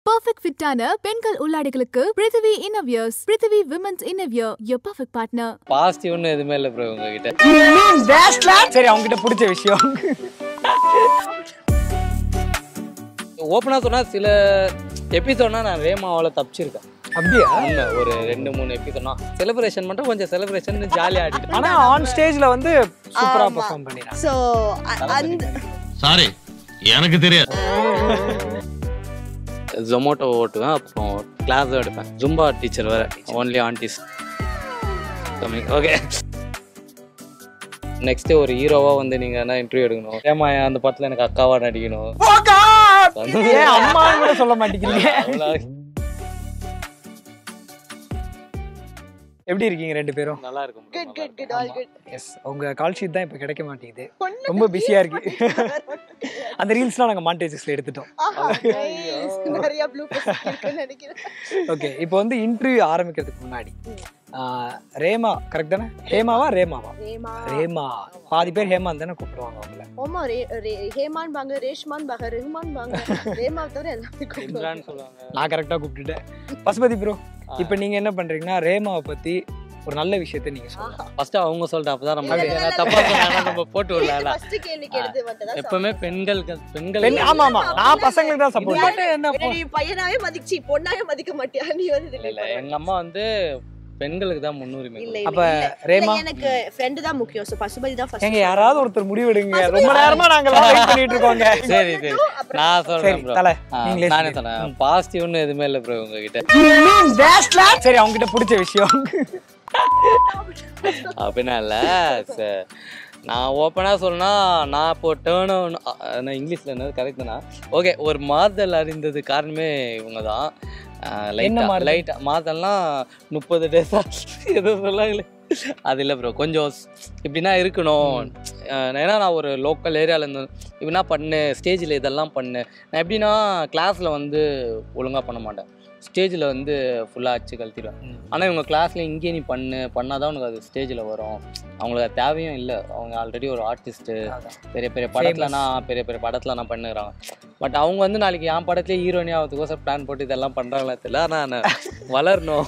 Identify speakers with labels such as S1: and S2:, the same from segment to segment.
S1: Perfect ஃபிட்டான பெண்கள் உள்ளாடைகளுக்கு Prithvi innerwears Prithvi women's innerwear your perfect partner
S2: பாசிட்டிவ்னு எதுவுமே இல்லை ப்ரோ உங்ககிட்ட
S3: சரி அவங்க கிட்ட பிடிச்ச விஷயம்
S2: ஓப்பனாக சொன்னால் சில எபிசோட்னா நான் ரேமாவால் தப்பிச்சிருக்கேன்
S3: அப்படியா
S2: உண்மை ஒரு ரெண்டு மூணு எபிசோட்னா செலிப்ரேஷன் மட்டும் கொஞ்சம் செலிப்ரேஷன் ஜாலியாக ஆடிட்டு
S3: ஆனா ஆன் ஸ்டேஜ்ல வந்து சூப்பரா பெர்ஃபார்ம் பண்ணிடுறாங்க
S4: ஸோ அந்த
S5: சாரி எனக்கு தெரியாது
S2: ஜொமேட்டோ ஓட்டுவேன் அப்புறம் கிளாஸும் எடுப்பேன் ஜும்பா டீச்சர் வேறு only aunties coming okay next ஒரு ஹீரோவா வந்து நீங்க என்ன இன்டர்வியூ எடுக்கணும் ஏமா அந்த படத்துல எனக்கு அக்காவா நடிக்கணும்
S3: ஏன் அம்மான்னு கூட சொல்ல மாட்டேங்கிறீங்க
S2: அவ்வளவு
S3: எப்படி இருக்கீங்க ரெண்டு பேரும்
S2: நல்லா இருக்கும் bro,
S4: குட்
S2: நல்லா
S4: good good all good
S3: yes உங்க கால் ஷீட் தான் இப்போ கிடைக்க மாட்டேங்குது ரொம்ப பிஸியா இருக்கு அந்த ரீல்ஸ்லாம் நாங்க மாண்டேஜஸ்ல எடுத்துட்டோம்
S4: நிறைய ப்ளூ இருக்குன்னு நினைக்கிறேன்
S3: ஓகே இப்போ வந்து இன்டர்வியூ ஆரம்பிக்கிறதுக்கு முன்னாடி ஆஹ், ரேமா கரெக்ட் தானே ஹேமாவா ரேமாவா
S4: ரேமா
S3: ரேமா பாதி பேர் ஹேமான் தானே கூப்பிடுவாங்க அவங்கள
S4: ஓமா ரே ரே ஹேமான் பாங்க ரேஷ்மான் பாங்க ரெஹ்மான் பாங்க ரேமா தவிர எல்லாமே
S2: இருக்கும்.
S4: கூப்பிடுவாங்க.
S2: இம்ரான் சொல்லுவாங்க
S3: நான் கரெக்டாக கூப்பிட்டுட்டேன் பசுபதி ப்ரோ இப்போ நீங்க என்ன பண்றீங்கன்னா ரேமாவை பத்தி ஒரு நல்ல விஷயத்தை நீங்க சொல்லலாம்
S2: ஃபர்ஸ்ட் அவங்க சொல்லிட்டு அப்பதான் நம்ம
S4: இல்ல, இல்ல,
S2: ஏன்னா தப்பா சொன்னாங்கன்னா நம்ம போட்டு விடல
S4: ஃபர்ஸ்ட் கேள்விக்கு எடுத்து வந்ததா
S2: எப்பவுமே பெண்களுக்கு பெண்கள்
S3: பெண் ஆமா ஆமா நான் பசங்களுக்கு தான் சப்போர்ட்
S2: என்ன
S4: என்ன நீ பையனாவே மதிச்சு பொண்ணாவே மதிக்க மாட்டியா நீ வந்து
S2: இல்ல இல்ல எங்க அம்மா வந்து பெண்களுக்கு தான் முன்னுரிமை
S4: இல்ல
S2: கொடுக்கும்.
S3: அப்ப
S4: இல்ல இல்ல
S3: ரேமா
S4: இல்ல, எனக்கு ஃப்ரெண்ட் தான் முக்கியம் சோ பசுபதி தான் ஃபர்ஸ்ட்
S3: ஏங்க யாராவது ஒருத்தர் முடிவெடுங்க ரொம்ப நேரமா நாங்க வெயிட் பண்ணிட்டு இருக்கோங்க
S2: சரி சரி நான்
S3: சரி
S2: சொல்றேன் ப்ரோ
S3: தல நீங்களே
S2: நானே
S3: சொல்லுங்க.
S2: சொன்னேன் பாசிட்டிவ்னு எதுவுமே இல்லை ப்ரோ உங்ககிட்ட
S3: சரி அவங்க கிட்ட பிடிச்ச விஷயம்
S2: அப்படின்னா இல்லை ச- நான் ஓப்பனாக சொன்னா நான் இப்போ டேர்ன் நான் இங்கிலீஷில் என்னது கரெக்டுனா ஓகே ஒரு மாறுதல் அறிந்தது காரணமே இவங்க தான்
S3: என்ன
S2: லைட்டாக
S3: மாறுதல்?
S2: லைட்டாக மாதம்லாம் முப்பது டேஸா எதோ சொல்லாங்களே அது இல்லை ப்ரோ கொஞ்சம் இப்படின்னா இருக்கணும் அஹ் ஏன்னா நான் ஒரு லோக்கல் ஏரியாவிலேருந்து இப்படின்னா பண்ணு ஸ்டேஜில் இதெல்லாம் பண்ணு நான் எப்படின்னா கிளாஸில் வந்து ஒழுங்காக பண்ண மாட்டேன் ஸ்டேஜில் வந்து ஃபுல்லாக அச்சு கழட்டிடுவேன் ஆனால் இவங்க கிளாஸ்ல இங்கே நீ பண்ணு பண்ணாதான் உனக்கு அது ஸ்டேஜில் வரும் அவங்களுக்கு அது தேவையும் இல்லை அவங்க ஆல்ரெடி ஒரு ஆர்டிஸ்ட்டு பெரிய பெரிய படத்தில் நான் பெரிய பெரிய படத்தில் நான் பண்ணுறாங்க பட் அவங்க வந்து நாளைக்கு என் படத்துலேயே ஹீரோயினி ஆகிறதுக்கோசம் பிளான் போட்டு இதெல்லாம் பண்ணுறாங்களா தெரியல ஆனால் நான் வளரணும்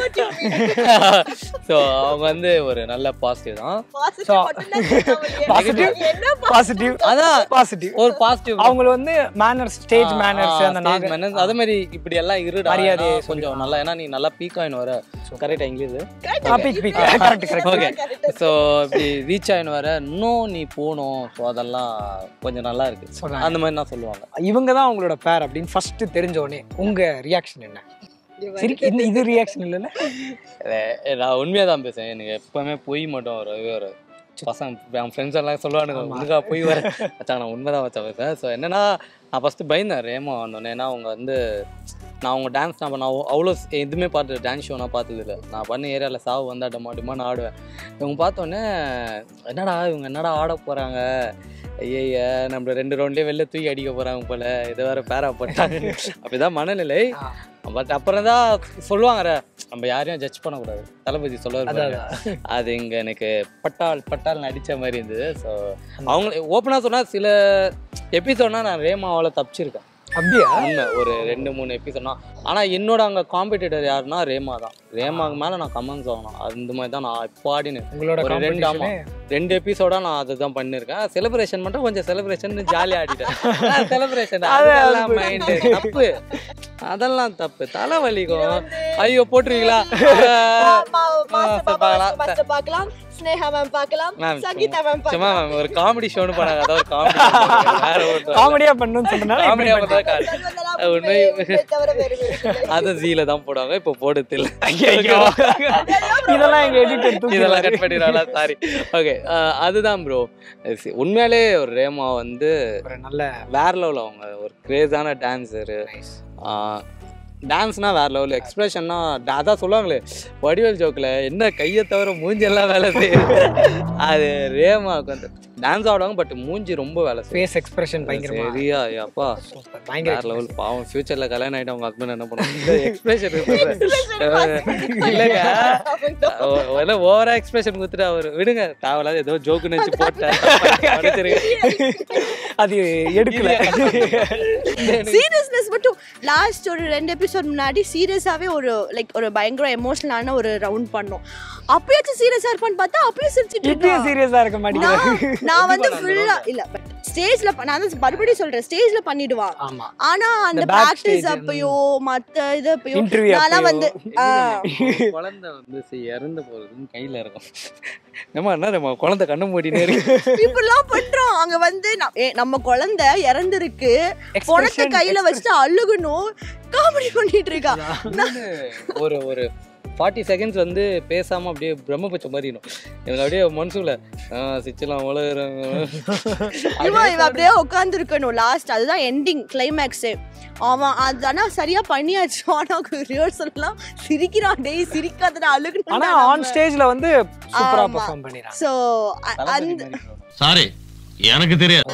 S2: ஸோ அவங்க வந்து ஒரு நல்ல பாசிட்டிவ் தான்
S3: So,
S4: பாசிட்டிவ்
S3: positive?
S4: என்ன
S3: பாசிட்டிவ்
S2: அதான்
S3: பாசிட்டிவ்
S2: ஒரு பாசிட்டிவ்
S3: அவங்க வந்து மேனர்ஸ் ஸ்டேஜ் மேனர்ஸ் அந்த நாக
S2: அதே மாதிரி இப்படி எல்லாம் இருடா
S3: மரியாதையை
S2: ஏன்னா கொஞ்சம் நல்லா ஏன்னா நீ நல்லா பீக் ஆயின் வர கரெக்டா English
S3: topic pick correct correct
S2: okay so இப்படி ரீச் ஆயின் வர இன்னும் நீ போகணும் ஸோ அதெல்லாம் கொஞ்சம் நல்லா இருக்கு
S3: சொல்றாங்க.
S2: அந்த மாதிரி நான் சொல்லுவாங்க
S3: இவங்க தான் அவங்களோட பேர் அப்படின்னு ஃபர்ஸ்ட் தெரிஞ்ச உடனே உங்க ரியாக்ஷன் என்ன சரி இந்த இது ரியாக்ஷன் இல்லைல்ல
S2: இல்ல, நான் உண்மையாக தான் பேசுவேன் எனக்கு எப்பவுமே பொய் மட்டும் வரவே வராது பசங்க என் ஃப்ரெண்ட்ஸ் எல்லாம் சொல்லுவானுங்க உனக்கா பொய் வர மச்சான் நான் உண்மை தான் வச்சா பேசுவேன் ஸோ என்னன்னா நான் ஃபஸ்ட்டு பயந்தேன் ரேமா வந்தோடனே ஏன்னா அவங்க வந்து நான் அவங்க டான்ஸ் நான் பண்ண அவ்வளோ எதுவுமே பார்த்து டான்ஸ் ஷோ நான் பார்த்தது இல்லை நான் பண்ண ஏரியாவில் சாவு வந்தா டமா டிமான்னு ஆடுவேன் இவங்க பார்த்தோன்னே என்னடா இவங்க என்னடா ஆட போகிறாங்க ஐய நம்ம ரெண்டு ரவுண்ட்லேயே வெளில தூக்கி அடிக்க போகிறாங்க போல இதை வேற பேரா போட்டாங்க அப்படிதான் மனநிலை பட் அப்புறம் தான் சொல்லுவாங்க நம்ம யாரையும் ஜட்ஜ் பண்ணக்கூடாது தளபதி சொல்லுவார்
S3: அதான்,
S2: பாருங்க. அது இங்க எனக்கு பட்டால் பட்டால் நடிச்ச மாதிரி இருந்தது ஸோ அவங்க ஓப்பனாக சொன்னா சில எபிசோட்னா நான் ரேமாவால் தப்பிச்சிருக்கேன்
S3: அப்படியா
S2: உண்மை ஒரு ரெண்டு மூணு எபிசோட்னா ஆனால் என்னோட அங்கே காம்படிட்டர் யாருன்னா ரேமா தான் ரேமாக்கு மேலே நான் கமெண்ட்ஸ் ஆகணும் அந்த மாதிரி தான் நான் இப்போ ஆடினு
S3: உங்களோட
S2: ஒரு ரெண்டு ஆமா
S3: காம்படிஷனே
S2: ரெண்டு எபிசோடா நான் அதுதான் பண்ணியிருக்கேன் செலிப்ரேஷன் மட்டும் கொஞ்சம் செலிப்ரேஷன் ஜாலியாக ஆடிட்டேன் செலிப்ரேஷன் அதெல்லாம் மைண்டு தப்பு அதெல்லாம் தப்பு தலைவலிக்கும் ஐயோ போட்டுருவீங்களா பார்க்கலாம்.
S4: மாஸ்டர் பார்க்கலாம் ஸ்னேகா மேம் பார்க்கலாம்
S2: மேம்,
S4: சங்கீதா மேம்
S2: சும்மா
S4: பார்க்கலாம்
S2: மேம் ஒரு காமெடி ஷோன்னு பண்ணாங்க அதாவது ஒரு காமெடி வேற ஒரு
S3: காமெடியா பண்ணணும்னு சொன்னனால இப்படி
S2: காமெடியா
S3: பண்ணிட்டேன்.
S2: பண்ணா
S4: செல்வந்தெல்லாம்
S2: அது
S4: உண்மை,
S2: உண்மை.
S4: உண்மை தவிர வேறு வேறு இல்லை.
S2: அது ஜீல தான் போடுவாங்க இப்போ போடுறது இல்லை
S3: ஐயையோ. இதெல்லாம் எங்க எடிட்டர் தூக்கி
S2: இதெல்லாம் கட் பண்ணிடுறாங்களா சாரி ஓகே அதுதான் ப்ரோ உண்மையாலே ஒரு ரேமா வந்து
S3: ஒரு நல்ல
S2: வேற லெவல் அவங்க ஒரு கிரேஸான டான்ஸரு டான்ஸ்னா வேற லெவல் எக்ஸ்பிரஷன்னா அதான் சொல்லுவாங்களே வடிவேல் ஜோக்கில் என்ன கையை தவிர மூஞ்செல்லாம் வேலை செய்யுது அது ரேமாவுக்கு வந்து டான்ஸ் ஆடுவாங்க பட் மூஞ்சி ரொம்ப வேலை செய்யும்
S3: ஃபேஸ் எக்ஸ்பிரஷன் பயங்கரமா
S2: சரியா அப்பா
S3: சூப்பர் பயங்கர
S2: வேற லெவல் பாவம் ஃபியூச்சர்ல கல்யாணம் ஆயிட்டு அவங்க ஹஸ்பண்ட் என்ன பண்ணுவாங்க எக்ஸ்பிரஷன் இல்லைங்க எல்லாம் ஓவரா எக்ஸ்பிரஷன் கொடுத்துட்டு அவர் விடுங்க தேவையில்லாத ஏதோ ஜோக்குன்னு வச்சு போட்டேன்
S3: அது எடுக்கல
S4: சீரியஸ்னஸ் மட்டும் லாஸ்ட் ஒரு ரெண்டு எபிசோட் முன்னாடி சீரியஸாவே ஒரு லைக் ஒரு பயங்கர எமோஷனலான ஒரு ரவுண்ட் பண்ணோம் அப்பயாச்சும் சீரியஸா இருப்பான்னு பார்த்தா அப்பயும் சிரிச்சிட்டு
S3: இப்பயும்
S4: இருக்கா.
S3: சீரியஸா இருக்க மாட்டேங்குது
S4: நான் நான் வந்து ஃபுல்லா இல்ல பட் ஸ்டேஜ்ல நான் வந்து மறுபடியும் சொல்றேன் ஸ்டேஜ்ல பண்ணிடுவா
S3: ஆமா
S4: ஆனா அந்த
S3: இந்த back
S4: பிராக்டிஸ்
S3: stage,
S4: அப்பயோ மத்த இது அப்பயோ
S3: இன்டர்வியூ
S4: நான்லாம் வந்து ஆ,
S2: குழந்தை வந்து சரி, இறந்து போறதுன்னு கையில இருக்கும் நம்ம என்ன நம்ம குழந்தை கண்ணு மூடினே இருக்கு
S4: இப்படிலாம் பண்றோம் அங்க வந்து ந- ஏ, நம்ம குழந்தை இறந்துருக்கு பணத்தை கையில வச்சுட்டு அழுகணும் காமெடி பண்ணிட்டு இருக்கா
S2: ஒரு ஒரு ஃபார்ட்டி செகண்ட்ஸ் வந்து பேசாம அப்படியே பிரம்மபட்ச மாதிரி இருக்கும் எனக்கு அப்படியே மனசுல சிச்சலாம் வளர்றாங்க
S4: இவன் இவன் அப்படியே உட்கார்ந்து இருக்கணும் லாஸ்ட் அதுதான் எண்டிங் கிளைமேக்ஸ் அவன் அது ஆனா சரியா பண்ணியாச்சு ஆனா ரிஹர்சல்லாம் சிரிக்கிறான் டேய் சிரிக்காதடா
S3: ஆனா
S4: அழுகுனா
S3: ஆன் ஸ்டேஜ்ல வந்து சூப்பரா
S4: ஆமா.
S3: பெர்ஃபார்ம் பண்ணிடுறாங்க
S4: சோ அந்த
S5: சாரி எனக்கு தெரியாது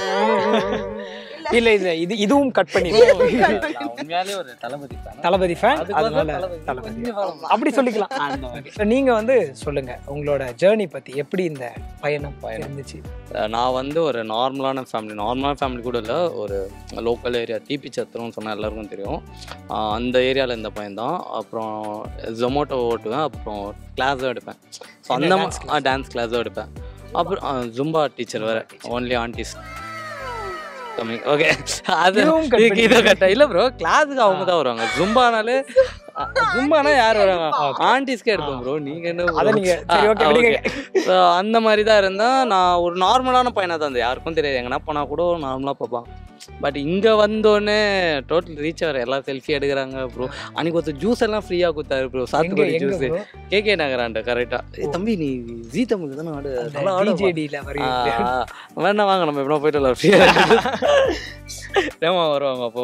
S3: இல்ல இல்ல இது இதுவும் கட் பண்ணி
S2: உண்மையாலே ஒரு தளபதி fan.
S3: தளபதி ஃபேன்
S2: அதுக்கோசரம்
S3: அதனால
S2: தளபதி.
S3: தளபதி
S2: கொஞ்சம் follow
S3: அப்படி சொல்லிக்கலாம்
S2: அந்த மாதிரி.
S3: So, நீங்க வந்து சொல்லுங்க உங்களோட ஜேர்னி பத்தி எப்படி இந்த பயணம்
S2: பயணம்.
S3: இருந்துச்சு
S2: அஹ் நான் வந்து ஒரு நார்மலான ஃபேமிலி நார்மலான ஃபேமிலி கூட இல்லை ஒரு லோக்கல் ஏரியா தீப்பி சத்திரம்னு சொன்னால் எல்லாருக்கும் தெரியும் அஹ் அந்த ஏரியாவில் இந்த பையன் தான் அப்புறம் ஜொமேட்டோ ஓட்டுவேன் அப்புறம் கிளாஸும் எடுப்பேன் ஸோ அந்த
S3: என்ன dance class?
S2: டான்ஸ் கிளாஸும் எடுப்பேன் அப்புறம் ஜும்பா டீச்சர் வேறு ஓன்லி ஆன்டிஸ் கம்மிங் ஓகே அது
S3: இதுவும் cut
S2: இதுக்கு இதை கட்ட இல்லை ப்ரோ கிளாஸுக்கு அவங்க தான் வருவாங்க ஜும்பானாலே ஜும்பானா யார் வருவாங்க ஆன்டிஸ்க்கே எடுப்போம் ப்ரோ நீங்கள் என்ன
S3: அத நீங்க சரி ஓகே விடுங்க
S2: ஸோ அந்த மாதிரி தான் இருந்தேன் நான் ஒரு நார்மலான பையனாக தான் இருந்தேன் யாருக்கும் தெரியாது எங்கன்னா போனால் கூட நார்மலாக பார்ப்பான் பட் இங்கே வந்தோடனே டோட்டல் ரீச் ஆகிற எல்லாம் செல்ஃபி எடுக்கிறாங்க ப்ரோ அன்னைக்கு ஒருத்தர் ஜூஸ் எல்லாம் ஃப்ரீயாக கொடுத்தாரு ப்ரோ
S3: எங்க
S2: சாத்துக்குடி
S3: எங்க
S2: ஜூஸ்
S3: bro?
S2: கேகே நகராண்ட கரெக்டாக தம்பி நீ ஜி தமிழ் தானே ஆடு
S3: அந்த
S2: நல்லா ஆடுப்பா.
S3: DJD ல வருவீங்க
S2: ஆ, வேணா வாங்க நம்ம எப்படின்னா போயிட்டு வரலாம் ஃப்ரீயாக ஏமா வருவாங்க அப்போ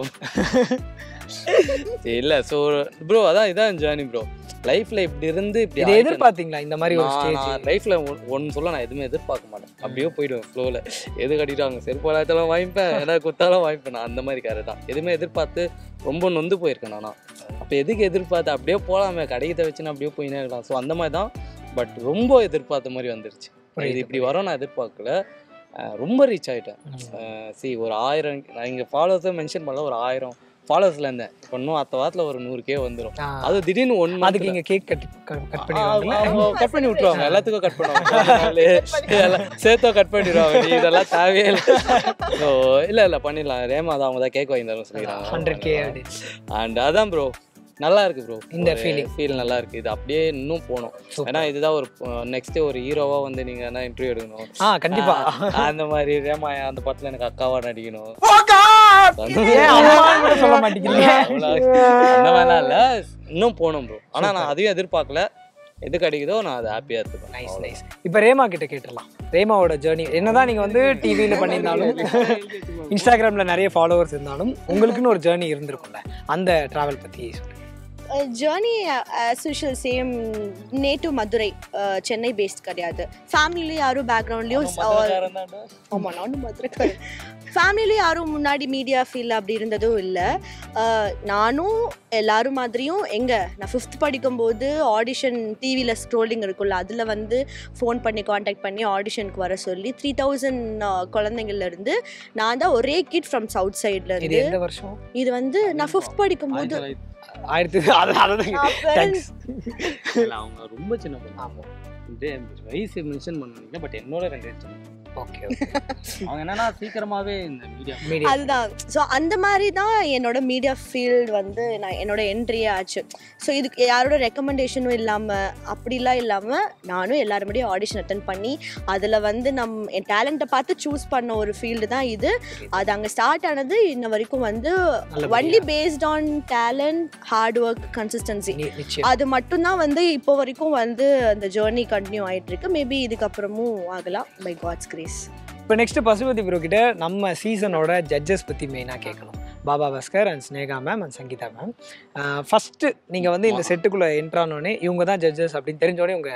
S2: இல்லை ஸோ ப்ரோ அதான் இதான் ஜேர்னி ப்ரோ லைஃப்ல இப்படி இருந்து இப்படி
S3: இதை
S2: ஆயிட்டேன்.
S3: எதிர்பார்த்தீங்களா இந்த மாதிரி ஒரு
S2: நான்
S3: ஸ்டேஜ்
S2: நான் லைஃப்ல ஒன்னு சொல்ல நான் எதுவுமே எதிர்பார்க்க மாட்டேன் அப்படியே போயிடுவேன் ஃப்ளோவில் எது கட்டிட்டாங்க செருப்பு விளையாட்டாலும் வாங்கிப்பேன் என்ன குத்தாலும் வாங்கிப்பேன் நான் அந்த மாதிரி காரை தான் எதுவுமே எதிர்பார்த்து ரொம்ப நொந்து போயிருக்கேன் நானா அப்போ எதுக்கு எதிர்பார்த்து அப்படியே போகலாமே கடைக்கு வச்சுன்னு அப்படியே போயினே இருக்கலாம் ஸோ அந்த மாதிரி தான் பட் ரொம்ப எதிர்பார்த்த மாதிரி வந்துருச்சு இது இப்படி வரும் நான் எதிர்பார்க்கல அஹ் ரொம்ப ரீச் ஆகிட்டேன் சி ஒரு ஆயிரம் நான் இங்கே ஃபாலோவர்ஸை மென்ஷன் பண்ணல ஒரு ஆயிரம் ஃபாலோவர்ஸில் இருந்தேன் இப்போ இன்னும் அத்த வாரத்தில் ஒரு நூறு கே வந்துடும் அது திடீர்னு ஒன்
S3: அதுக்கு இங்க கேக் கட் கட் பண்ணிடுவாங்கல்ல
S2: கட் பண்ணி விட்டுருவாங்க எல்லாத்துக்கும் கட் பண்ணுவாங்க எல்லாம் சேர்த்தோ கட் பண்ணிடுவாங்க நீ இதெல்லாம் தேவையே இல்லை ஸோ இல்லை இல்லை பண்ணிடலாம் ரேமா தான் அவங்க தான் கேக் வாங்கி தரணும் சொல்லிக்கிறாங்க
S3: ஹண்ட்ரட் கே
S2: அண்ட் அதான் ப்ரோ நல்லா இருக்கு ப்ரோ
S3: இந்த feeling.
S2: ஃபீல் நல்லா இருக்கு இது அப்படியே இன்னும் போகணும் ஏன்னா இதுதான் ஒரு நெக்ஸ்ட் ஒரு ஹீரோவா வந்து நீங்க என்ன இன்டர்வியூ எடுக்கணும்
S3: ஆ கண்டிப்பா
S2: ஆஹ் அந்த மாதிரி ரேமா அந்த படத்துல எனக்கு அக்காவா நடிக்கணும்
S3: ஏன் அம்மான்னு கூட சொல்ல மாட்டேங்கிறீங்க
S2: அந்த மாதிரிலாம் இல்ல இன்னும் போகணும் ப்ரோ ஆனா நான் அதையும் எதிர்பார்க்கல எது கிடைக்குதோ நான் அதை ஹாப்பியா எடுத்துப்பேன்
S3: நைஸ் நைஸ் இப்போ ரேமா கிட்ட கேட்டுடலாம் ரேமாவோட ஜேர்னி என்னதான் நீங்க வந்து டிவியில பண்ணியிருந்தாலும் இன்ஸ்டாகிராம்ல நிறைய ஃபாலோவர்ஸ் இருந்தாலும் உங்களுக்குன்னு ஒரு ஜேர்னி இருந்திருக்கும்ல அந்த டிராவல் பத்தி சொல்லுங்க.
S4: Journey as usual same native Madurai ah, Chennai based கிடையாது ஃபேமிலியும் யாரும் பேக்ரவுண்ட்லேயும் ஆமாம் நானும் மதுரைக்காரன் ஃபேமிலியும் யாரும் முன்னாடி மீடியா ஃபீல்ட் அப்படி இருந்ததும் இல்லை நானும் எல்லாரும் மாதிரியும் எங்கே நான் ஃபிஃப்த் படிக்கும்போது ஆடிஷன் டிவியில் ஸ்க்ரோலிங் இருக்கும்ல அதில் வந்து ஃபோன் பண்ணி காண்டாக்ட் பண்ணி ஆடிஷனுக்கு வர சொல்லி த்ரீ தௌசண்ட் குழந்தைங்கள்லேருந்து நான் தான் ஒரே கிட் ஃப்ரம் சவுத் சைடில்
S3: இது
S4: இருந்து
S3: எந்த வருஷம்
S4: இது வந்து நான் ஃபிஃப்த் படிக்கும்போது
S3: ஆயிரத்தி அது- அதுதான்
S4: நான்
S3: தேங்க்ஸ்
S2: இல்ல, அவங்க ரொம்ப சின்ன பொண்ணு இது வயசு மென்ஷன் பண்ணுவீங்க பட் என்னோட ரெண்டு வயசு சின்ன.
S3: ஓகே
S2: அவங்க என்னன்னா சீக்கிரமாவே இந்த மீடியா
S3: மீடியா
S4: அதுதான் ஸோ அந்த மாதிரி தான் என்னோட மீடியா ஃபீல்டு வந்து நான் என்னோட என்ட்ரியே ஆச்சு ஸோ இதுக்கு யாரோட ரெக்கமெண்டேஷனும் இல்லாமல் அப்படிலாம் இல்லாமல் நானும் எல்லாருமடியும் ஆடிஷன் அட்டன் பண்ணி அதில் வந்து நம் என் டேலண்ட்டை பார்த்து சூஸ் பண்ண ஒரு ஃபீல்டு தான் இது அது அங்கே ஸ்டார்ட் ஆனது இன்ன வரைக்கும் வந்து
S3: நல்லபடியா.
S4: Only based on talent hard work consistency
S3: நிச்சயம்
S4: அது மட்டும்தான் வந்து இப்போ வரைக்கும் வந்து அந்த ஜேர்னி கண்டினியூ ஆயிட்டு இருக்கு மேபி இதுக்கப்புறமும் ஆகலாம் பை காட்ஸ் கிரேஸ்
S3: இப்போ நெக்ஸ்ட் பசுபதி ப்ரோ கிட்ட நம்ம சீசனோட ஜட்ஜஸ் பற்றி மெயினாக கேட்கணும் Baba Bhaskar and Sneha ma'am and Sangeetha ma'am first நீங்கள் வந்து இந்த செட்டுக்குள்ளே என்ட்ரானோடனே இவங்க தான் ஜட்ஜஸ் அப்படின்னு தெரிஞ்சோடனே உங்கள்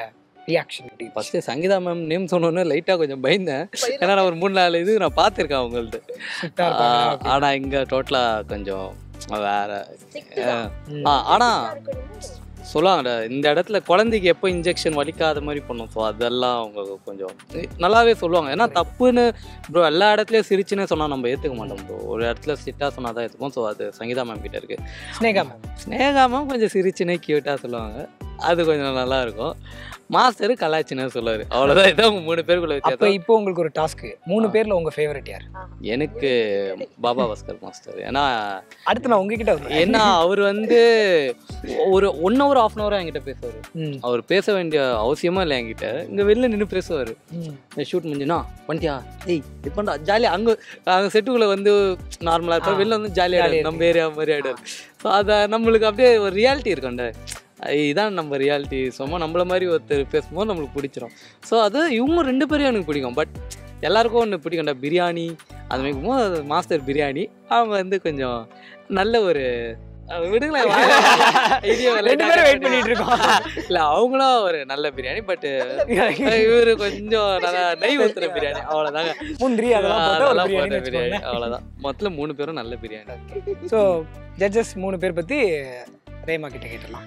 S3: ரியாக்ஷன் எப்படி
S2: ஃபஸ்ட்டு சங்கீதா மேம் நேம் சொன்னோன்னே லைட்டாக கொஞ்சம் பயந்தேன் ஏன்னா நான் ஒரு மூணு நாலு இது நான் பார்த்துருக்கேன் அவங்கள்ட்ட
S3: ஸ்ட்ரிக்டாக இருப்பாங்க
S2: ஆனால் இங்கே டோட்டலாக கொஞ்சம் வேற
S3: ம்.
S2: ஆ ஆனால் சொல்லுவாங்க இந்த இடத்துல குழந்தைக்கு எப்போ இன்ஜெக்ஷன் வலிக்காத மாதிரி பண்ணும் ஸோ அதெல்லாம் அவங்க கொஞ்சம் நல்லாவே சொல்லுவாங்க ஏன்னா தப்புன்னு ப்ரோ எல்லா இடத்துலையும் சிரிச்சுன்னு சொன்னால் நம்ம ஏற்றுக்க மாட்டோம் ப்ரோ ஒரு இடத்துல சிட்டாக சொன்னால் தான் ஏற்றுப்போம் ஸோ அது சங்கீதா மேம் கிட்ட இருக்கு
S3: ஸ்னேகா மேம்
S2: ஸ்னேகா மேம் கொஞ்சம் சிரிச்சுனே க்யூட்டாக சொல்லுவாங்க அது கொஞ்சம் நல்லா இருக்கும் மாஸ்டர் கலாச்சின்னு சொல்லுவார் அவ்வளோதான் இதான் உங்க மூணு பேருக்குள்ள
S3: அப்போ
S2: வித்தியாசம்
S3: இப்போ உங்களுக்கு ஒரு டாஸ்க் மூணு பேர்ல உங்க ஃபேவரட் யார்
S2: எனக்கு பாபா பாஸ்கர் மாஸ்டர் ஏன்னா
S3: அடுத்து நான் உங்ககிட்ட வருவேன்
S2: ஏன்னா அவர் வந்து ஒரு one hour half an hour என்கிட்ட பேசுவார்
S3: ம்
S2: அவர் பேச வேண்டிய அவசியமா இல்லை என்கிட்ட இங்க வெளில நின்று பேசுவார்
S3: ம்.
S2: ஷூட் முடிஞ்சுனா வந்துட்டியா ஏய் இது பண்ணா ஜாலியாக அங்கே அங்கே செட்டுக்குள்ளே வந்து நார்மலாக இருப்பார்
S3: ஆ.
S2: வெளில வந்து ஜாலியாக
S3: ஜாலியா
S2: நம்ம ஏரியா மாதிரி ஆகிடாரு ஸோ அதை நம்மளுக்கு அப்படியே ஒரு ரியாலிட்டி இருக்கும்ல இதான் நம்ம ரியாலிட்டி சும்மா நம்மள மாதிரி ஒருத்தர் பேசும்போது நம்மளுக்கு பிடிச்சிரும் ஸோ அது இவங்க ரெண்டு பேரும் எனக்கு பிடிக்கும் பட் எல்லாருக்கும் ஒன்று பிடிக்கும்டா பிரியாணி அது மாதிரி மாஸ்டர் பிரியாணி அவங்க வந்து கொஞ்சம் நல்ல ஒரு அஹ் விடுங்களேன் ஐடியா
S3: ரெண்டு பேரும் வெயிட் பண்ணிட்டு இருக்கோம்
S2: இல்லை அவங்களும் ஒரு நல்ல பிரியாணி பட் இவரு கொஞ்சம் நல்லா நெய் ஊத்துற பிரியாணி அவ்வளோதாங்க
S3: முந்திரி அதெல்லாம் போட்டு ஒரு
S2: அதெல்லாம்
S3: பிரியாணி
S2: போட்ட பிரியாணி
S3: வச்சுக்கோங்க
S2: அவ்வளோதான் மொத்தத்தில் மூணு பேரும் நல்ல பிரியாணி
S3: ஸோ ஜட்ஜஸ் மூணு பேர் பத்தி ரேமா கிட்ட கேட்டலாம்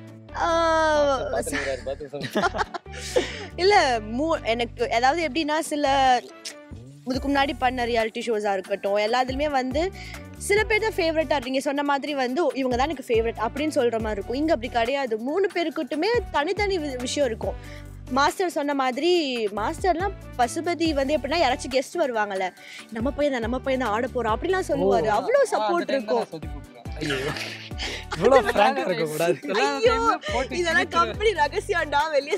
S4: இல்ல மூ எனக்கு அதாவது எப்படின்னா சில இதுக்கு முன்னாடி பண்ண ரியாலிட்டி ஷோஸாக இருக்கட்டும் எல்லாத்துலேயுமே வந்து சில பேர் தான் ஃபேவரட்டாக நீங்கள் சொன்ன மாதிரி வந்து இவங்க தான் எனக்கு ஃபேவரட் அப்படின்னு சொல்கிற மாதிரி இருக்கும் இங்கே அப்படி கிடையாது மூணு பேருக்கிட்டுமே தனித்தனி வி- விஷயம் இருக்கும் மாஸ்டர் சொன்ன மாதிரி மாஸ்டர்லாம் பசுபதி வந்து எப்படின்னா யாராச்சும் கெஸ்ட் வருவாங்கல்ல நம்ம பையன் தான் நம்ம பையன் தான் ஆட போகிறோம் அப்படிலாம் சொல்லுவார் அவ்வளோ சப்போர்ட் இருக்கும்
S3: ஐயோ இவ்வளோ ஃப்ராங்காக இருக்கக்கூடாது
S4: ஐயோ இதெல்லாம் கம்பெனி ரகசியம்டா வெளியே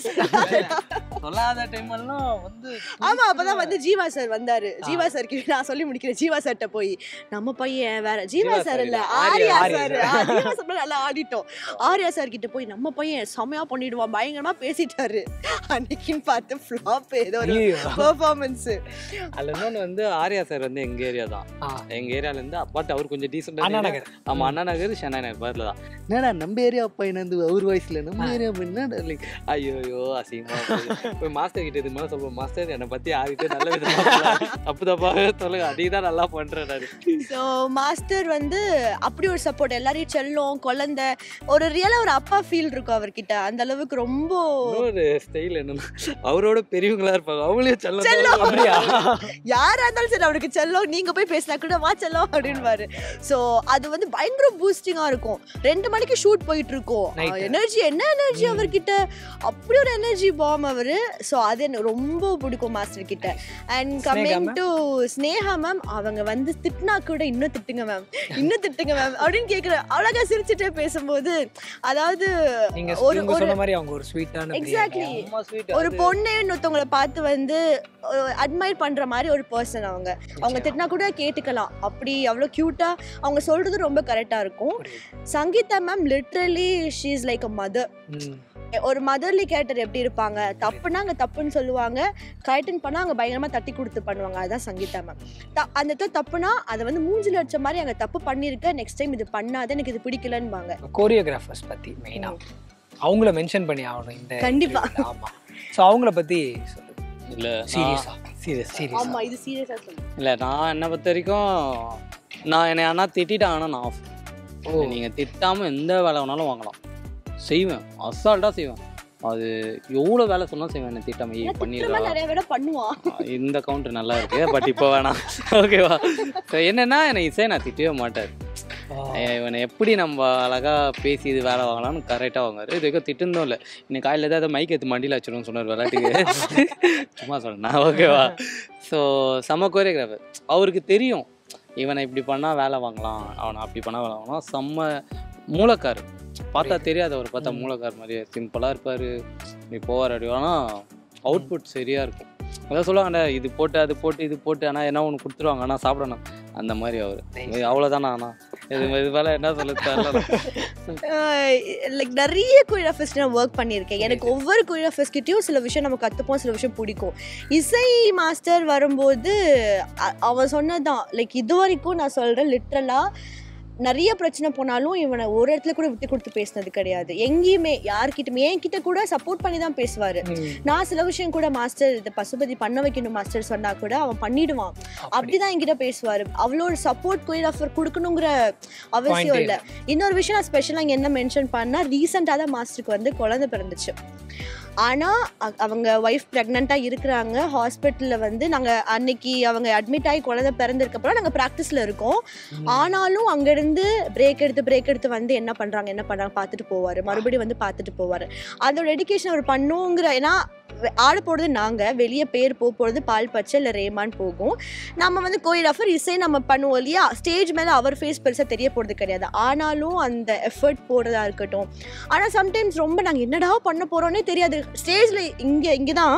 S2: சொல்லாத டைம் எல்லாம் வந்து
S4: ஆமா அப்பதான் வந்து ஜீவா சார் வந்தாரு ஜீவா சார் கிட்ட நான் சொல்லி முடிக்கிறேன் ஜீவா சார்ட்ட போய் நம்ம பையன் வேற ஜீவா
S2: ஜீவா
S4: சார்
S2: sir
S4: இல்ல
S2: இல்ல,
S4: ஆர்யா
S3: ஆர்யா
S4: சார் ஜீவா சார் நல்லா ஆடிட்டோம் ஆர்யா சார் கிட்ட போய் நம்ம பையன் செமையா பண்ணிடுவான் பயங்கரமா பேசிட்டாரு அன்னைக்குன்னு பார்த்து ஃப்ளாப் ஏதோ ஒரு
S3: ஐயோ
S4: பெர்ஃபார்மன்ஸ்
S2: அதில் இன்னொன்று வந்து ஆர்யா சார் வந்து எங்கள் ஏரியா தான்
S3: ஆ.
S2: எங்கள் ஏரியாலேருந்து பட் அவர் கொஞ்சம்
S3: அண்ணா
S2: டீசெண்டாக
S3: நகர்
S2: ஆமாம் அண்ணா நகர் சென்னை நகர் பதில் தான் என்னடா நம்ம ஏரியா பையன் வந்து அவர் வயசில் நம்ம ஏரியா என்னடா like, ஐயோ ஐயோ அசிங்கமா போகுது. போய் மாஸ்டர் கிட்ட இது மாதிரி சொல்லுவோம் மாஸ்டர் என்னை பற்றி யார்கிட்ட நல்ல விதமாக தப்பு தப்பாக சொல்லுங்க அதே தான் நல்லா பண்ணுறேன் நான்
S4: ஸோ மாஸ்டர் வந்து அப்படி ஒரு சப்போர்ட் எல்லாரையும் செல்லும் குழந்தை ஒரு ரியலா ஒரு அப்பா ஃபீல் இருக்கும் அவர்கிட்ட அந்த அளவுக்கு ரொம்ப
S2: இன்னொரு ஸ்டைல் என்னன்னா அவரோட பெரியவங்களா இருப்பாங்க அவங்களே செல்லம்
S4: செல்லம்.
S3: அப்படியா
S4: யாரா இருந்தாலும் சரி அவருக்கு செல்லம் நீங்க போய் பேசினா கூட வா செல்லம் அப்படின்வாரு ஸோ அது வந்து பயங்கர பூஸ்டிங்கா இருக்கும் ரெண்டு மணிக்கு ஷூட் போயிட்டு இருக்கோம்
S3: Night.
S4: எனர்ஜி என்ன எனர்ஜி அவர்கிட்ட அப்படி ஒரு எனர்ஜி பாம் அவரு ஸோ அது எனக்கு ரொம்ப பிடிக்கும் மாஸ்டர் கிட்ட and coming
S3: ma'am?
S4: To Sneha ma'am அவங்க வந்து திட்டினா கூட இன்னும் திட்டுங்க மேம் இன்னும் திட்டுங்க மேம் அப்படின்னு கேட்குற அழகா சிரிச்சுட்டே பேசும்போது அதாவது
S3: நீங்க
S4: ஒரு-
S3: நீங்க
S4: ஒரு-
S3: சொன்ன மாதிரி அவங்க ஒரு ஸ்வீட்டான
S4: எக்ஸாக்ட்லி ஒரு பொண்ணு இன்னொருத்தவங்கள பார்த்து வந்து அட்மையர் பண்ற மாதிரி ஒரு பர்சன் அவங்க அவங்க திட்டினா கூட கேட்டுக்கலாம் அப்படி அவ்வளோ க்யூட்டா அவங்க சொல்றது ரொம்ப கரெக்டா இருக்கும் Sangeetha ma'am literally she is like a mother ஒரு மதர்லி கேரக்டர் எப்படி இருப்பாங்க தப்புனா அங்கே தப்புன்னு சொல்லுவாங்க கரெக்டுன்னு பண்ணால் அங்கே பயங்கரமாக தட்டி கொடுத்து பண்ணுவாங்க அதுதான் சங்கீதா மேம் த அந்த இடத்துல தப்புனா அதை வந்து மூஞ்சில அடிச்ச மாதிரி அங்கே தப்பு பண்ணியிருக்க நெக்ஸ்ட் டைம் இது பண்ணாத எனக்கு இது பிடிக்கலன்னுவாங்க
S3: கோரியோகிராஃபர்ஸ் பத்தி மெயினா அவங்கள மென்ஷன் பண்ணி ஆகணும் இந்த
S4: கண்டிப்பா.
S3: interview ல. ஆமா ஸோ அவங்கள பத்தி
S2: இல்லை
S3: சீரியஸா
S2: சீரியஸ்
S3: சீரியஸா
S4: ஆமா இது சீரியஸாக சொல்லு
S2: இல்லை நான் என்னை பொறுத்த வரைக்கும் நான் என்னை அண்ணா திட்டாங்கன்னா நான் off.
S3: ஓ
S2: நீங்கள் திட்டாமல் எந்த வேலை வேணாலும் வாங்கலாம் செய்வேன் அசால்ட்டாக செய்வேன் அது எவ்வளோ வேலை சொன்னாலும் செய்வேன் என்னை திட்டாமல் ஏய்
S4: திட்டுற
S2: பண்ணிடுறா
S4: மாதிரி நிறைய விட பண்ணுவான்
S2: இந்த கவுண்டர் நல்லா இருக்கு பட் இப்போ வேணாம் ஓகேவா ஸோ என்னன்னா என்னை இசை நான் திட்டவே மாட்டார் இவனை எப்படி நம்ம அழகா பேசி இது வேலை வாங்கலாம்னு கரெக்டாக வாங்குவார் இது வரைக்கும் திட்டுந்தோம் இல்லை இன்னைக்கு காலையில் ஏதாவது மைக் எடுத்து மண்டியில் வச்சிருன்னு சொன்னார் விளையாட்டுக்கு சும்மா சொன்னேன் ஓகேவா ஸோ செம கோரியோகிராஃபர் அவருக்கு தெரியும் இவனை இப்படி பண்ணால் வேலை வாங்கலாம் அவனை அப்படி பண்ணால் வேலை வாங்கலாம் செம்ம மூலக்கார் பார்த்தா தெரியாது அவர் பார்த்தா மூலக்கார் மாதிரியே சிம்பிளாக இருப்பார் இப்படி போவார் அப்படி ஆனால் அவுட்புட் சரியாக இருக்கும் அதான் சொல்லுவாங்கடா இது போட்டு அது போட்டு இது போட்டு ஆனால் என்ன ஒன்று கொடுத்துருவாங்க ஆனால் சாப்பிடணும் அந்த மாதிரி அவர் அவ்வளோதானா அண்ணா இது இது மேலே என்ன சொல்ல தெரியல
S4: லைக் நிறைய கொரியோகிராஃபர்ஸ் நான் ஒர்க் பண்ணியிருக்கேன் எனக்கு ஒவ்வொரு கொரியோகிராஃபர்ஸ் கிட்டயும் சில விஷயம் நம்ம கற்றுப்போம் சில விஷயம் பிடிக்கும் இசை மாஸ்டர் வரும்போது அ- அவன் சொன்னதான் லைக் இது வரைக்கும் நான் சொல்கிறேன் லிட்ரலாக நிறைய பிரச்சனை போனாலும் இவனை ஒரு இடத்துல கூட விட்டு கொடுத்து பேசினது கிடையாது எங்கேயுமே யார்கிட்டயுமே என்கிட்ட கூட சப்போர்ட் பண்ணி தான் பேசுவாரு நான் சில விஷயம் கூட மாஸ்டர் இதை பசுபதி பண்ண வைக்கணும் மாஸ்டர் சொன்னா கூட அவன் பண்ணிடுவான் அப்படிதான் என்கிட்ட பேசுவாரு அவ்வளோ சப்போர்ட் கொரியோகிராஃபர் கொடுக்கணுங்கிற அவசியம்
S3: Point
S4: இல்லை இன்னொரு விஷயம் நான் ஸ்பெஷலாக இங்கே என்ன மென்ஷன் பண்ணா ரீசெண்டாக தான் மாஸ்டருக்கு வந்து குழந்தை பிறந்துச்சு ஆனால் அவங்க ஒய்ஃப் ப்ரெக்னெண்ட்டாக இருக்கிறாங்க ஹாஸ்பிட்டலில் வந்து நாங்கள் அன்னைக்கு அவங்க அட்மிட் ஆகி குழந்தை பிறந்திருக்கப்புறம் நாங்கள் ப்ராக்டிஸில் இருக்கோம் ஆனாலும் அங்கேருந்து பிரேக் எடுத்து பிரேக் எடுத்து வந்து என்ன பண்ணுறாங்க என்ன பண்ணுறாங்க பார்த்துட்டு போவார் மறுபடியும் வந்து பார்த்துட்டு போவார் அந்த டெடிகேஷன் அவர் பண்ணுங்கிற ஏன்னா வெ- ஆட போகிறது நாங்கள் வெளியே பேர் போக போகிறது பால் பச்சை இல்லை ரேமான் போகும் நம்ம வந்து கோரியோகிராஃபர் இசை நம்ம பண்ணுவோம் இல்லையா ஸ்டேஜ் மேலே அவர் ஃபேஸ் பெருசாக தெரிய போகிறது கிடையாது ஆனாலும் அந்த எஃபர்ட் போடுறதா இருக்கட்டும் ஆனால் சம்டைம்ஸ் ரொம்ப நாங்கள் என்னடா பண்ண போகிறோன்னே தெரியாது ஸ்டேஜில் இங்கே இங்கே தான்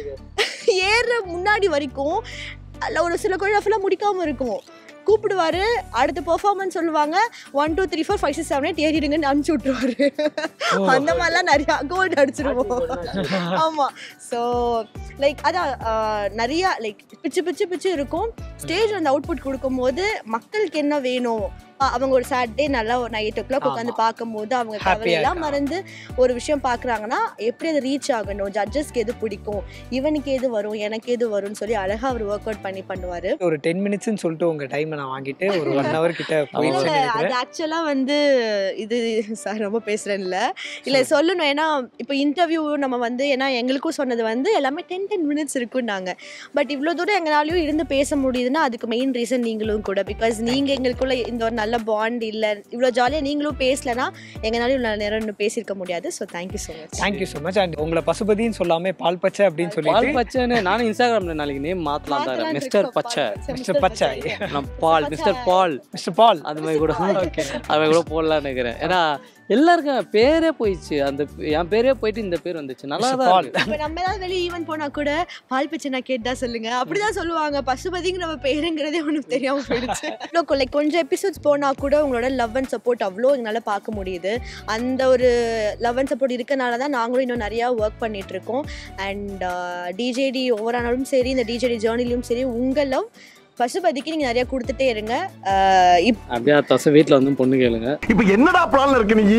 S4: ஏறுற முன்னாடி வரைக்கும் அதில் ஒரு சில கோரியோகிராஃபர்லாம் முடிக்காமல் இருக்கும் கூப்பிடுவாரு அடுத்த பெர்ஃபார்மன்ஸ் சொல்லுவாங்க one two three four five six seven eight ஏறிடுங்கன்னு அனுப்பிச்சு விட்ருவாரு அந்த மாதிரிலாம் நிறையா கோல்டு அடிச்சிருவோம் ஆமா ஸோ லைக் அதான் ஆஹ், நிறைய லைக் பிச்சு பிச்சு பிச்சு இருக்கும் ஸ்டேஜ் அந்த அவுட்புட் கொடுக்கும்போது மக்களுக்கு என்ன வேணும் ஆஹ், அவங்க ஒரு சாட்டர்டே நல்லா ஒரு நைட் ஓ கிளாக் உட்காந்து
S3: ஆமா.
S4: பார்க்கும்போது அவங்க
S3: Happy-ஆ
S4: கவலையெல்லாம்
S3: இருக்கா.
S4: மறந்து ஒரு விஷயம் பார்க்குறாங்கன்னா எப்படி அது ரீச் ஆகணும் ஜட்ஜஸ்க்கு எது பிடிக்கும் இவனுக்கு எது வரும் எனக்கு எது வரும்னு சொல்லி அழகா அவர் ஒர்க் அவுட் பண்ணி பண்ணுவாரு
S3: ஒரு டென் மினிட்ஸ்னு சொல்லிட்டு உங்க டைமை நான் வாங்கிட்டு ஒரு ஒன் ஹவர் கிட்ட
S4: இல்ல,
S3: போயிடுச்சு
S4: இல்ல,
S3: நினைக்கிறேன்
S4: அது ஆக்சுவலா வந்து இது சார் ரொம்ப பேசுறேன்ல இல்ல சொல்லணும் ஏன்னா இப்போ இன்டர்வியூ நம்ம வந்து ஏன்னா எங்களுக்கும் சொன்னது வந்து எல்லாமே டென் டென் மினிட்ஸ் இருக்குன்னாங்க பட் இவ்வளோ தூரம் எங்களாலையும் இருந்து பேச முடியுதுன்னா அதுக்கு மெயின் ரீசன் நீங்களும் கூட பிகாஸ் நீங்க எங்களுக்குள்ள இந்த ஒரு நல்ல பாண்ட் இல்ல இவ்வளோ ஜாலியாக நீங்களும் பேசலனா எங்களாலையும் இவ்வளோ நேரம் இன்னும் பேசியிருக்க முடியாது so thank you so much
S3: thank you so much and உங்களை பசுபதின்னு சொல்லாம பால் பச்சை அப்படின்னு
S2: பால்
S3: சொல்லிட்டு
S2: பச்சைன்னு நானும் இன்ஸ்டாகிராம்ல நாளைக்கு நேம் மாத்தலாம் தரேன் மிஸ்டர் பச்சை
S3: மிஸ்டர் பச்சை
S2: நான் பால் மிஸ்டர் பால்
S3: மிஸ்டர் பால்
S2: அது மாதிரி கூட அது மாதிரி கூட போடலாம்னு நினைக்கிறேன் ஏன்னா எல்லாருக்கும் பேரே போயிடுச்சு அந்த என் பேரே போயிட்டு இந்த பேர் வந்துச்சு நல்லா
S3: Mr.
S2: தான்
S3: Paul.
S2: இருக்கு.
S4: இப்போ நம்ம ஏதாவது வெளியே ஈவென்ட் போனா கூட பால் பிச்சை நான் கேட்டா சொல்லுங்க அப்படிதான் சொல்லுவாங்க பசுபதிங்கிற நம்ம பேருங்கிறதே ஒன்றும் தெரியாம போயிடுச்சு இவ்வளோ லைக் கொஞ்சம் எபிசோட்ஸ் போனா கூட உங்களோட லவ் அண்ட் சப்போர்ட் அவ்வளோ எங்களால பார்க்க முடியுது அந்த ஒரு லவ் அண்ட் சப்போர்ட் இருக்கனால தான் நாங்களும் இன்னும் நிறையா ஒர்க் பண்ணிட்டு இருக்கோம் அண்ட் டிஜேடி ஓவரானாலும் சரி இந்த டிஜேடி ஜேர்னிலையும் சரி உங்கள் லவ் பசுபதிக்கு நீங்கள் நிறையா கொடுத்துட்டே இருங்க அஹ் இப்
S2: அப்படியே தசை வீட்டில் வந்து பொண்ணு கேளுங்க
S6: இப்ப என்னடா பிளான்ல இருக்கு நீ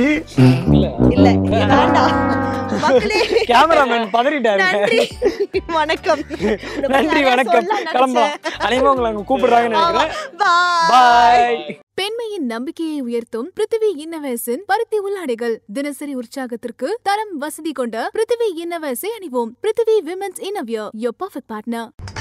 S4: இல்லை வேண்டாம் மக்களே
S3: கேமராமேன் பதறிட்டாரு
S4: நன்றி வணக்கம்
S3: நன்றி வணக்கம் கிளம்பலாம் அனைவரும் உங்களை அங்க கூப்பிடுறாங்கன்னு நினைக்கிறேன்
S4: பாய்
S3: பாய்
S1: பெண்மையின் நம்பிக்கையை உயர்த்தும் பிருத்திவி இன்னவர்ஸின் பருத்தி உள்ளாடைகள் தினசரி உற்சாகத்திற்கு தரம் வசதி கொண்ட பிருத்திவி இன்னவர்ஸை அணிவோம் Prithvi women's innerwear your perfect partner